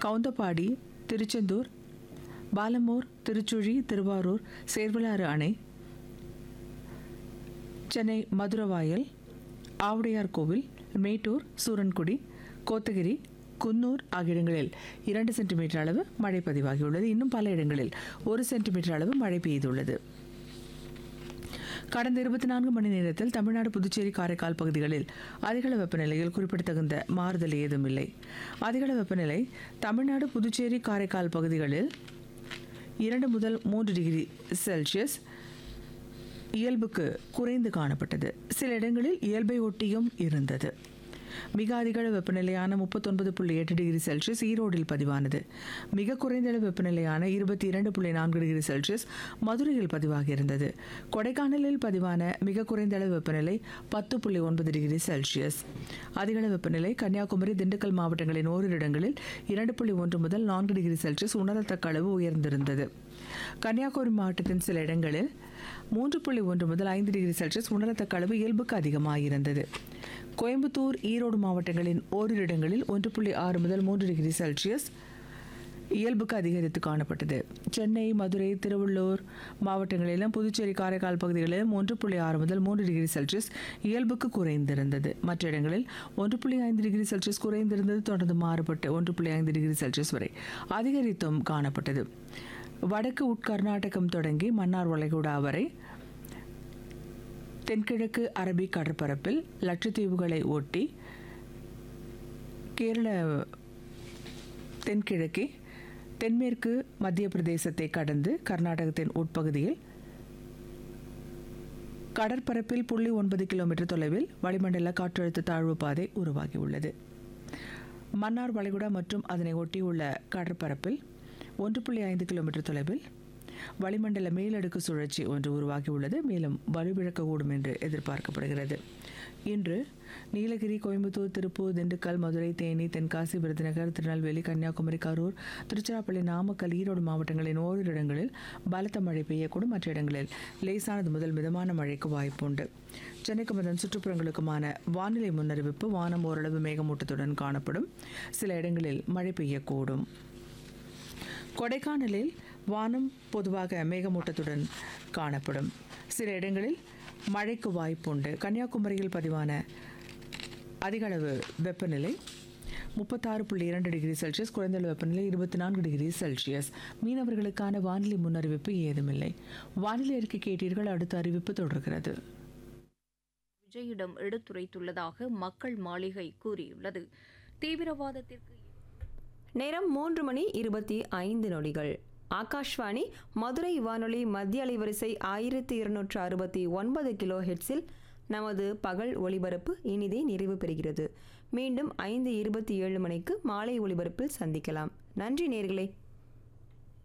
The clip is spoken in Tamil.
கவுந்தப்பாடி திருச்செந்தூர் பாலமூர் திருச்சுழி திருவாரூர் சேர்வலாறு அணை சென்னை மதுரவாயல் ஆவுடையார் கோவில் மேட்டூர் சூரன்குடி கோத்தகிரி குன்னூர் ஆகிய இடங்களில் இரண்டு சென்டிமீட்டர் அளவு மழை பதிவாகியுள்ளது இன்னும் பல இடங்களில் ஒரு சென்டிமீட்டர் அளவு மழை பெய்துள்ளது கடந்த இருபத்தி நான்கு மணி நேரத்தில் தமிழ்நாடு புதுச்சேரி காரைக்கால் பகுதிகளில் அதிகள வெப்பநிலையில் குறிப்பிடத்தகுந்த மாறுதல் ஏதும் இல்லை அதிகள வெப்பநிலை தமிழ்நாடு புதுச்சேரி காரைக்கால் பகுதிகளில் இரண்டு முதல் மூன்று டிகிரி செல்சியஸ் இயல்புக்கு குறைந்து காணப்பட்டது சில இடங்களில் இயல்பை ஒட்டியும் இருந்தது மிக அதிகள வெப்பநிலையான முப்பத்தொன்பது புள்ளி எட்டு டிகிரி செல்சியஸ் ஈரோடில் பதிவானது மிக குறைந்த அளவு வெப்பநிலையான இருபத்தி இரண்டு புள்ளி நான்கு டிகிரி செல்சியஸ் மதுரையில் பதிவாகியிருந்தது கொடைக்கானலில் பதிவான மிக குறைந்த அளவு வெப்பநிலை பத்து புள்ளி ஒன்பது டிகிரி செல்சியஸ் அதிகள வெப்பநிலை கன்னியாகுமரி திண்டுக்கல் மாவட்டங்களின் ஓரிரு இடங்களில் இரண்டு புள்ளி ஒன்று முதல் நான்கு டிகிரி செல்சியஸ் உணரத்தக்க அளவு உயர்ந்திருந்தது கன்னியாகுமரி மாவட்டத்தின் சில இடங்களில் மூன்று புள்ளி ஒன்று முதல் ஐந்து டிகிரி செல்சியஸ் உணரத்தக்க அளவு இயல்புக்கு அதிகமாகியிருந்தது கோயம்புத்தூர் ஈரோடு மாவட்டங்களின் ஓரிரு இடங்களில் ஒன்று புள்ளி ஆறு முதல் மூன்று டிகிரி செல்சியஸ் இயல்புக்கு அதிகரித்து காணப்பட்டது சென்னை மதுரை திருவள்ளூர் மாவட்டங்களிலும் புதுச்சேரி காரைக்கால் பகுதிகளிலும் ஒன்று புள்ளி ஆறு முதல் மூன்று டிகிரி செல்சியஸ் இயல்புக்கு குறைந்திருந்தது மற்ற இடங்களில் ஒன்று புள்ளி ஐந்து டிகிரி செல்சியஸ் குறைந்திருந்தது தொடர்ந்து மாறுபட்டு ஒன்று புள்ளி ஐந்து டிகிரி செல்சியஸ் வரை அதிகரித்தும் காணப்பட்டது வடக்கு உட்கர்நாடகம் தொடங்கி மன்னார் வளைகுடா வரை தென்கிழக்கு அரபிக் கடற்பரப்பில் லட்சத்தீவுகளை ஒட்டி கேரள தென்கிழக்கே தென்மேற்கு மத்திய பிரதேசத்தை கடந்து கர்நாடகத்தின் உட்பகுதியில் கடற்பரப்பில் புள்ளி ஒன்பது கிலோமீட்டர் தொலைவில் வளிமண்டல காற்றழுத்த தாழ்வு பாதை உருவாகியுள்ளது மன்னார் வளைகுடா மற்றும் அதனை ஒட்டியுள்ள கடற்பரப்பில் ஒன்று புள்ளி ஐந்து கிலோமீட்டர் தொலைவில் வளிமண்டல மேலடுக்கு சுழற்சி ஒன்று உருவாகியுள்ளது மேலும் வலுவிழக்கக்கூடும் என்று எதிர்பார்க்கப்படுகிறது இன்று நீலகிரி கோயம்புத்தூர் திருப்பூர் திண்டுக்கல் மதுரை தேனி தென்காசி விருதுநகர் திருநெல்வேலி கன்னியாகுமரி கரூர் திருச்சிராப்பள்ளி நாமக்கல் ஈரோடு மாவட்டங்களின் ஓரிரு இடங்களில் பலத்த மழை பெய்யக்கூடும் மற்ற இடங்களில் லேசானது முதல் மிதமான மழைக்கு வாய்ப்புண்டு சென்னைக்கும் அதன் சுற்றுப்புறங்களுக்குமான வானிலை முன்னறிவிப்பு வானம் ஓரளவு மேகமூட்டத்துடன் காணப்படும் சில இடங்களில் மழை பெய்யக்கூடும் கொடைக்கானலில் வானம் பொதுவாக மேகமூட்டத்துடன் காணப்படும் சில இடங்களில் மழைக்கு வாய்ப்புண்டு கன்னியாகுமரியில் பதிவான அதிகளவு வெப்பநிலை முப்பத்தாறு புள்ளி இரண்டு டிகிரி செல்சியஸ் குறைந்த அளவு வெப்பநிலை இருபத்தி நான்கு டிகிரி செல்சியஸ் மீனவர்களுக்கான வானிலை முன்னறிவிப்பு ஏதுமில்லை வானிலை அறிக்கை கேட்டீர்கள் அடுத்த அறிவிப்பு தொடர்கிறது விஜயிடம் எடுத்துரைத்துள்ளதாக மக்கள் மாளிகை கூறியுள்ளது தீவிரவாதத்திற்கு நேரம் மூன்று மணி இருபத்தி ஐந்து நொடிகள் ஆகாஷ்வாணி மதுரை வானொலி மத்திய அலைவரிசை ஆயிரத்தி இருநூற்று அறுபத்தி ஒன்பது கிலோ ஹெட்ஸில் நமது பகல் ஒளிபரப்பு இனிதே நிறைவு பெறுகிறது மீண்டும் ஐந்து இருபத்தி ஏழு மணிக்கு மாலை ஒளிபரப்பில் சந்திக்கலாம் நன்றி நேர்களே